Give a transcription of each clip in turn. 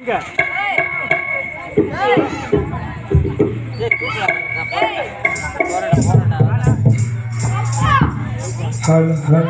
ஹல் ஹல்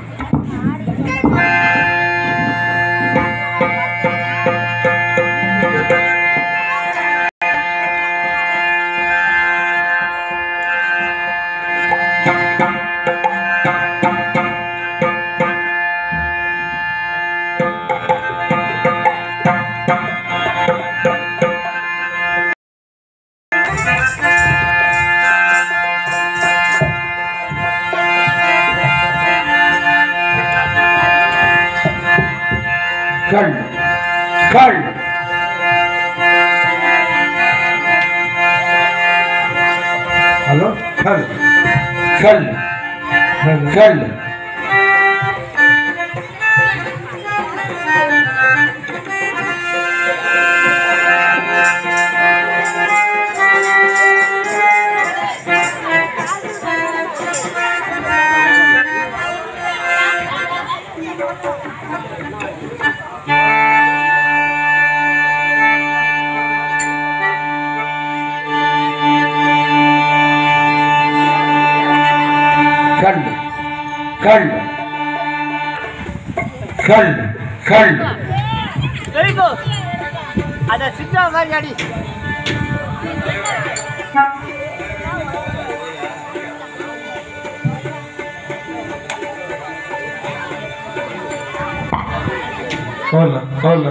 கள் கள் ஹலோ கள் கள் கள் கள் கள் கள் கள் வெரி குட் அத சின்ன மாதிரி அடி Hola, hola.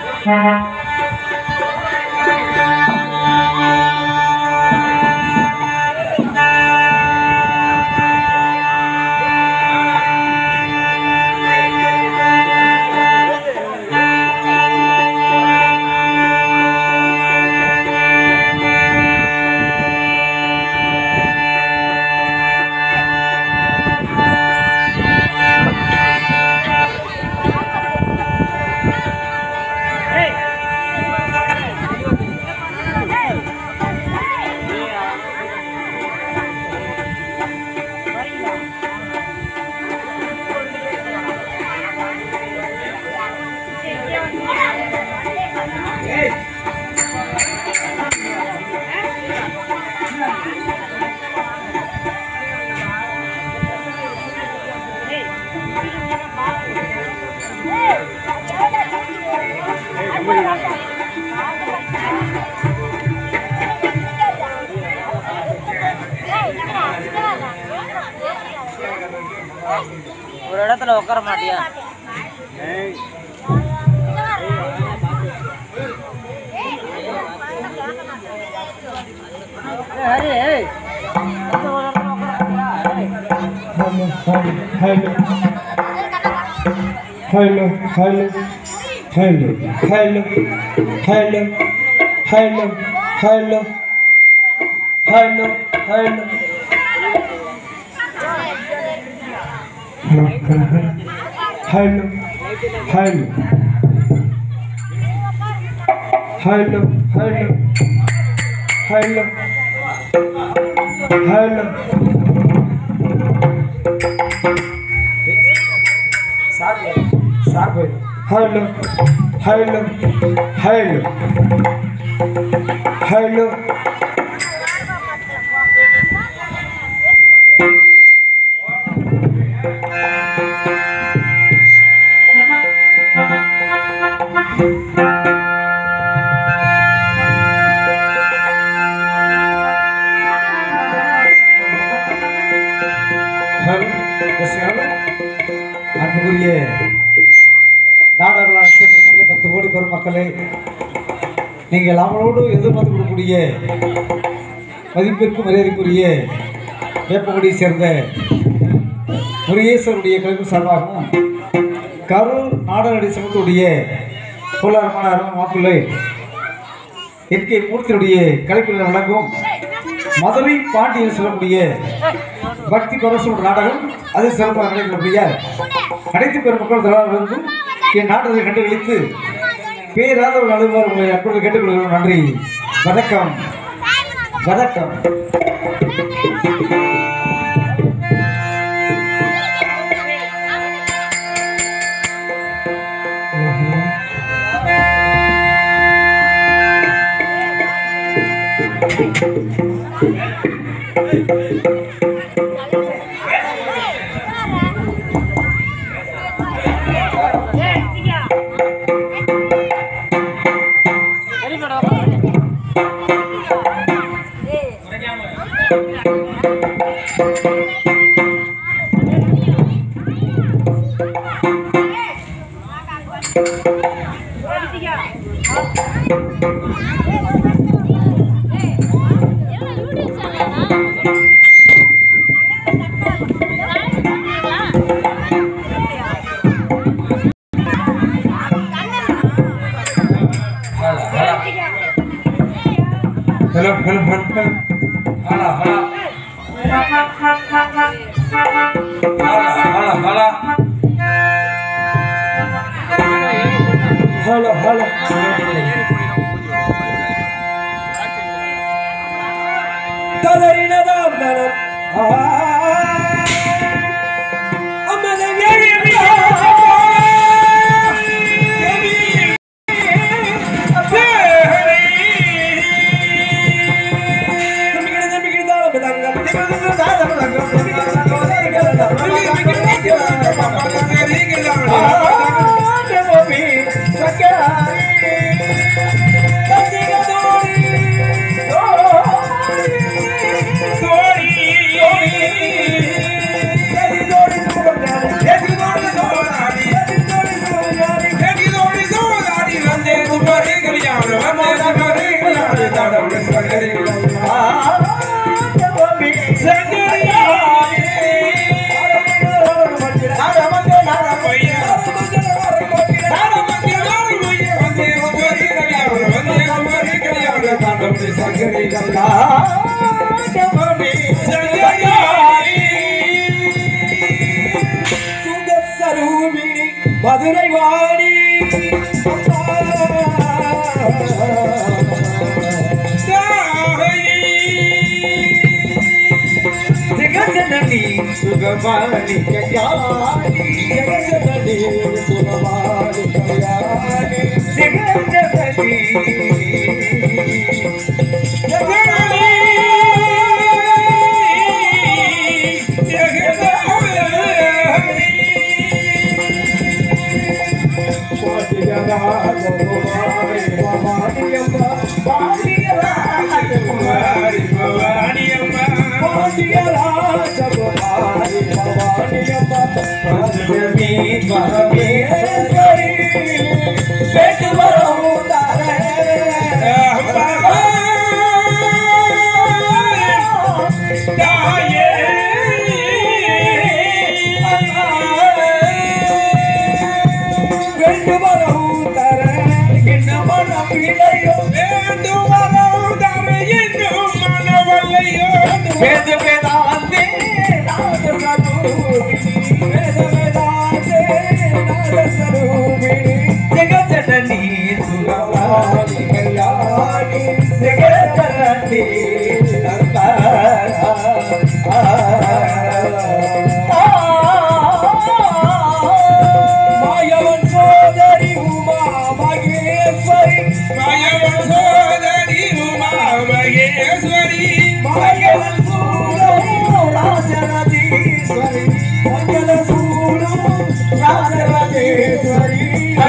ஒரு இடத்துல உட்கார மாட்டியா ஹரி ஏய் ஒரு இடத்துல உட்கார மாட்டியா Hello, hello, hello, hello, hello, hello, hello, hello, hello. Hello, hello, hello, hello, hello, hello. Hello, hello, hello, hello. அன்புக்குரிய நாடாள மக்களே பத்து கோடி பெரும் மக்களே நீங்கள் அவளோடு எதிர்பார்த்து கொடுக்கக்கூடிய மதிப்பிற்கும் மரியாதைக்குரிய வேப்பகுடியை சேர்ந்த முருகேஸ்வருடைய கல்வி சார்பாகவும் கரூர் நாடாளடி சமூகத்துடைய பொருளாதாரமான அருமை மாப்பிள்ளை என்கே மூர்த்தியுடைய கலைப்பினர் வழங்கும் மதுரை பாண்டியன் சொல்லக்கூடிய பக்தி பரவசம் நாடகம் அது சிறப்பாக நடைபெறக்கூடிய அனைத்து பெருமக்கள் தலைவர்களுக்கு என் நாட்டத்தை கண்டுகளித்து பேராதவர் அலுவலர் உங்களை அற்புதம் கேட்டுக்கொள்கிறோம் நன்றி வணக்கம் வணக்கம் hello hello hello hello hello hello hello தளரினதாம் நலம் ஆ அம்மதம் எழுதியா மதுரை வாணி ஜெகஜனனி சுகவாணி கல்யாணி ஜெகஜனனி சுகவாணி கல்யாணி ஜெகஜனனி ஜெகஜனனி வேத வேதாந்தே நாத சரூபிணி வேத வேதாந்தே நாத சரூபிணி ஜெகஜனனி சுகவாணி கல்யாணி ஜெகஜனனி மாயவன் சோதரி உமா மகேஸ்வரி மாயவன் சூரம் ராஜராஜேஸ்வரி மங்கள சூரம் ராஜராஜேஸ்வரி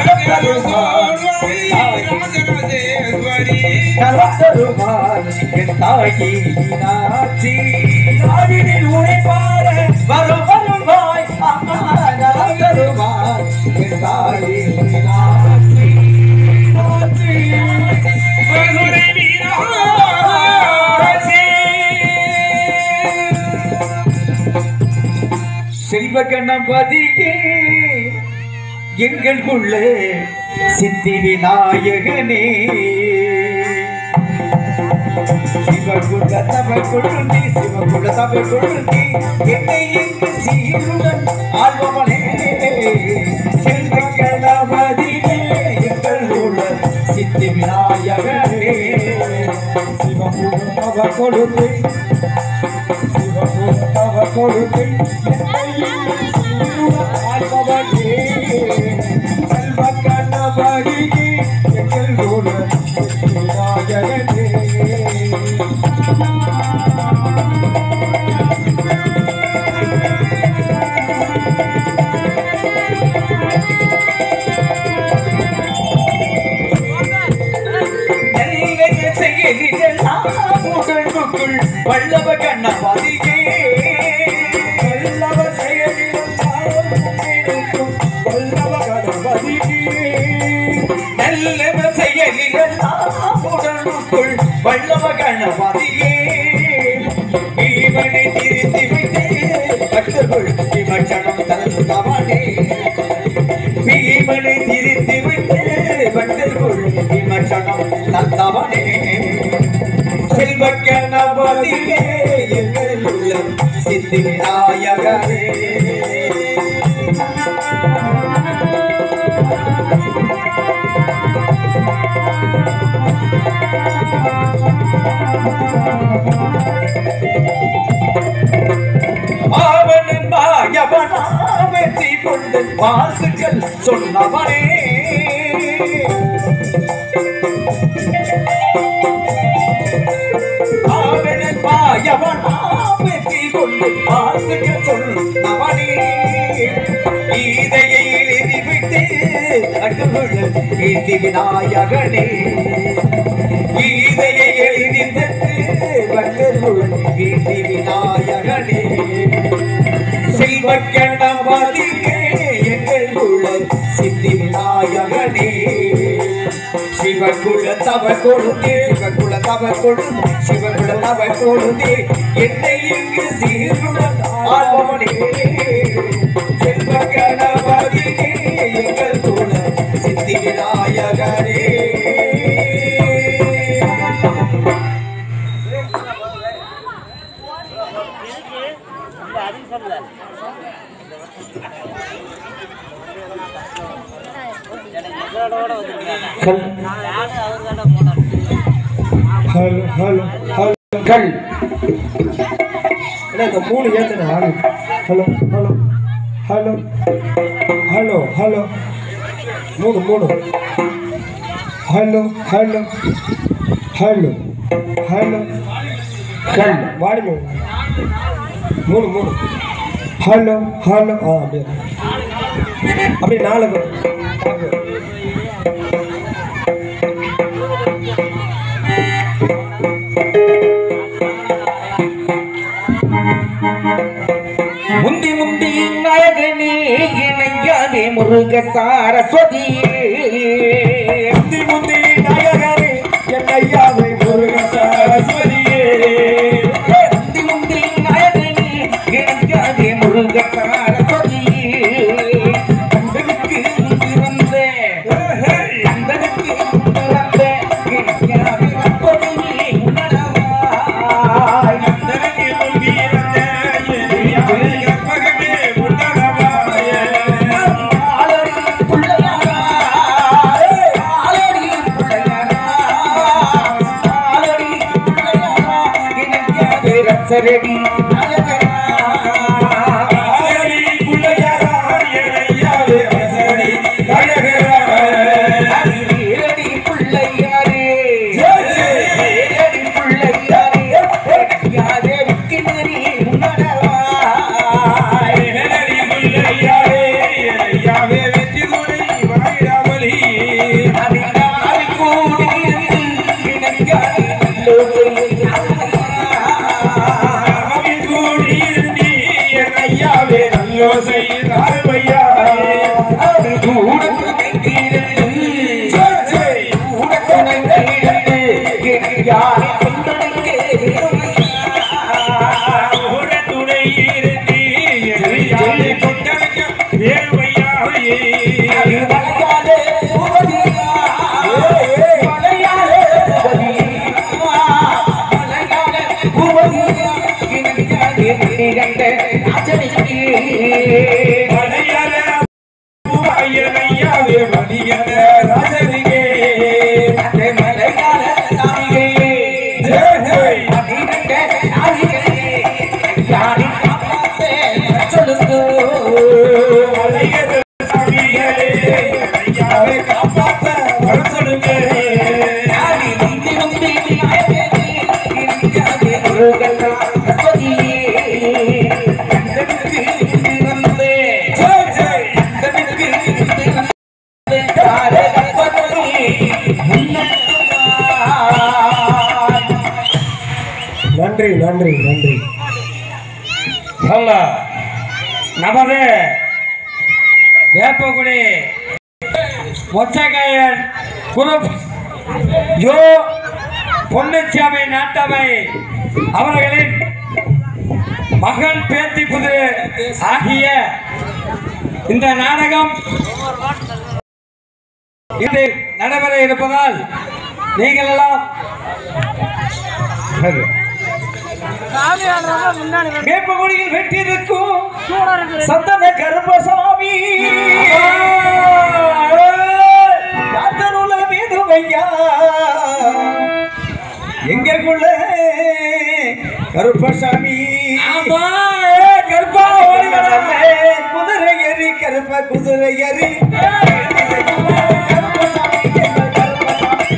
கலந்தருமால் என் தாயி நாச்சி நாவினில் உரைப்பாட வரும் வருவாய் அம்மா கலந்தருமால் என் தாயி நாச்சி நாச்சி செல்வ கணபதியே எங்களுக்குள்ள சித்தி விநாயகனே சிவகுல தவ கொடுந்தி சிவகுல தவ கொடுந்தி என்னை எங்கு சீருடன் ஆழ்வமனே செல்வ கணபதியே எங்களுக்குள்ள சித்தி விநாயகனே சிவகுல தவ கொடுந்தி சிவகுல கொடுத்து ஆழ்பவனே செல்வ கண்ணபடிக்கு எங்கள் குல விநாயகனே செயலிலெல்லாம் உடலுக்குள் வல்லவ கண்ணபாதியே வல்லவ செயலிலெல்லாம் உன்னிடக்கும் வல்லவ கணபதியே. நல்லவ செயலிலெல்லாம் உடலுக்குள் வல்லவ கணபாதியே இவனை திருத்தி வைத்து பக்தர்கள் விமர்சனம் தளர்ந்தவனே பீமனை திரித்து விட்டு பக்தர்கள் விமர்சனம் தந்தவனே செல்வ கணபதியே எங்கள் உள்ளம் சித்தி விநாயகரே அவனன் மாயவனா வெற்றி கொண்டு வாழ்த்துக்கள் சொன்னவனே அவனன் மாயவனா வெற்றி கொண்டு வாழ்த்துக்கள் சொன்னவனே இதையை எழுதிவிட்டு அட்டுள்ள கீர்த்தி விநாயகனே கீதையை எழுதித்தட்டு பக்தர்களுடன் கீர்த்தி விநாயகனே செல்வக்கணபதியே எங்கள் குல சித்தி விநாயகனே சிவகுல தவ கொழுந்தே சிவகுல தவ கொழுந்தே சிவகுல தவ கொழுந்தே என்னை இங்கு சீருடன் ஆழ்வனே செல்வக்கணபதியே எங்கள் குல சித்தி விநாயகனே ஹலோ ஹலோ ஹலோ கல் என்ன இந்த மூணு ஏத்துன ஆளு hello hello hello hello hello மூணு மூணு ஹலோ ஹலோ ஹலோ ஹலோ கல் வாடி மூணு மூணு மூணு ஹலோ ஹலோ ஆ அப்படியே அப்படியே நாலு பேர் முந்தி முந்தி நாயகனே இணையாதே முருக சாரஸ்வதியே முந்தி முந்தி நாயகரே என்னையாவை முருக சரஸ்வதியே முந்தி முந்தி நாயகனே இணையாதே முருக சாரஸ்வதியே கந்தனுக்கு முன்பிருந்த கந்தனுக்கு முன்பிருந்த இணையாதே அப்பொழுதே உணரவாய் கந்தனுக்கு முன்பிருந்த இணையாதே அப்பொழுதே உணரவாய் ஆலடி புள்ளையாரா ஆலடி புள்ளையாரா ஆலடி புள்ளையாரா இணையாதே ரசரடி நாயகரா ஆலடி புள்ளையாரா என்னையாவை ரசரடி நாயகரா வீரடி புள்ளையாரே ஜெய் ஜெய். வீரடி புள்ளையாரே யாரே விக்கினரி உணரவாய் என்னடி புள்ளையாரே என்னையாவை வெற்றி துணை வாயிடாமலி அதிகாரி கூடுகிறது இணையாதே நல்லோரே ஆவி கூடி நன்றி நன்றி நன்றி சொல்ல நமது வேப்பகுடி மொச்சக்காயன் குரூப் யோ பொன்னுச்சாமி நாட்டமை அவர்களின் மகன் பேத்தி புது ஆகிய இந்த நாடகம் இது நடைபெற இருப்பதால் நீங்கள் எல்லாம் வேப்பகுடியில் வெட்டியிருக்கும் சந்தன கருப்பசாமி யாத்தருள வேதுமையா எங்களுக்குள்ள கருப்பசாமி ஆமா, ஏ, கருப்பா, ஓடி வாடா. குதிரை எறி கருப்ப குதிரை எறி கருப்பசாமி எங்கள் கருப்பசாமி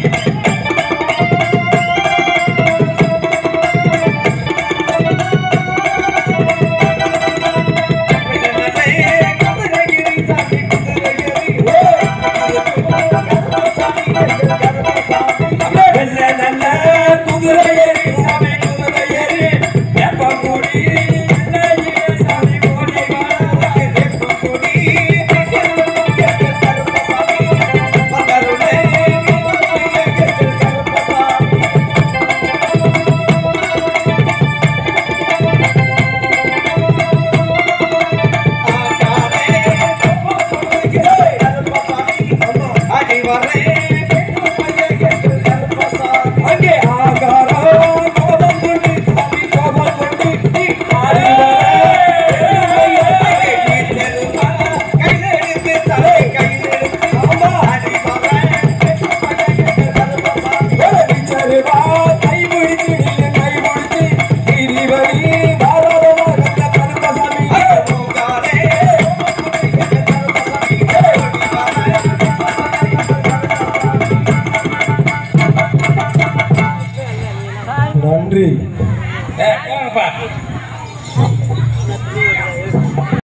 அங்கே ஆகாரா கோபம் கொண்டு கவி கோபம் கொண்டு நீ ஆடி சரிவா கை பிடித்து நில்லு கை பிடித்து கிரிவரி பாரதமாக கருப்பசாமி நன்றி ஏ, போங்கப்பா.